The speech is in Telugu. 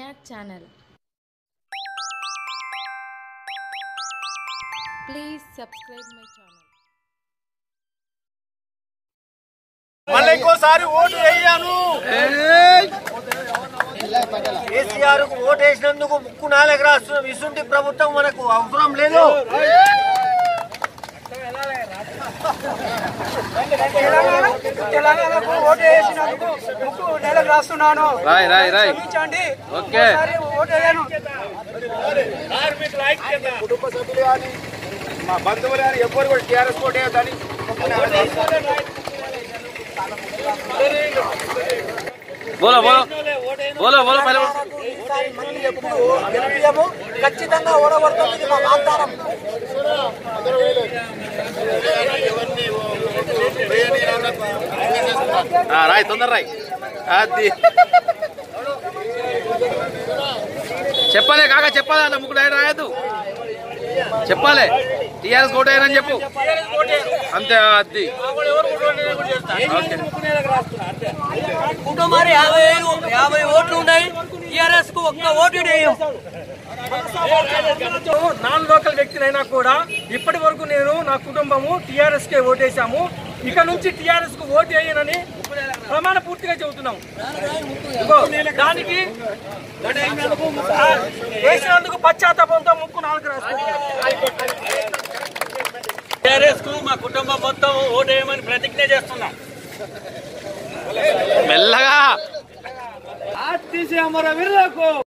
Mayat channel. Please subscribe my channel. మళ్ళీ ఇంకోసారి ఓటు వేయాను కేసీఆర్ కు ఓటు వేసినందుకు ముక్కు నాలుగు రాష్ట్రం ఇసుంటి ప్రభుత్వం మనకు అవసరం లేదు తెలంగాణకు ఓటు వేసినందుకు ముక్కు నెలకు రాస్తున్నాను రాయ్ రాయ్ రాయ్ క్షమించండి ఓకే. ఒకసారి ఓటు వేయను కుటుంబ సభ్యులు కానీ మా బంధువులు కానీ ఎవ్వరు కూడా టీఆర్ఎస్ ఓటు వేయద్దని బోలో బోలో బోలో బోలో పైన ఈసారి మళ్ళీ ఎప్పుడు గెలిపియము ఖచ్చితంగా ఓడగొడతాం ఇది మా వాగ్దానం ఆ, రాయ్ తొందర రాయ్ అది చెప్పాలి కాక చెప్పాలి అలా ముగ్గురు ఆయన రాయద్దు చెప్పాలి టీఆర్ఎస్ కోటేయనని చెప్పు అంతే అది ఓకే కుటుంబాలు యాభై ఐదు యాభై ఓట్లు ఉన్నాయి టిఆర్ఎస్ కు ఒక్క ఓటు వేయం నాన్ లోకల్ వ్యక్తినైనా కూడా ఇప్పటి వరకు నేను నా కుటుంబము టిఆర్ఎస్ కే ఓటేశాము ఇక నుంచి టిఆర్ఎస్ కు ఓటు వేయనని ప్రమాణ పూర్తిగా చెబుతున్నాం ఇదిగో, దానికి ఆ, వేసినందుకు పశ్చాత్తాపంతో ముక్కు నాలుగు రాసుకుంటున్నాం టీఆర్ఎస్ కు మా కుటుంబం మొత్తం ఓటేయమని ప్రతిజ్ఞ చేస్తున్నాం మెల్లగా ఆర్టీసీ అమర వీరులకు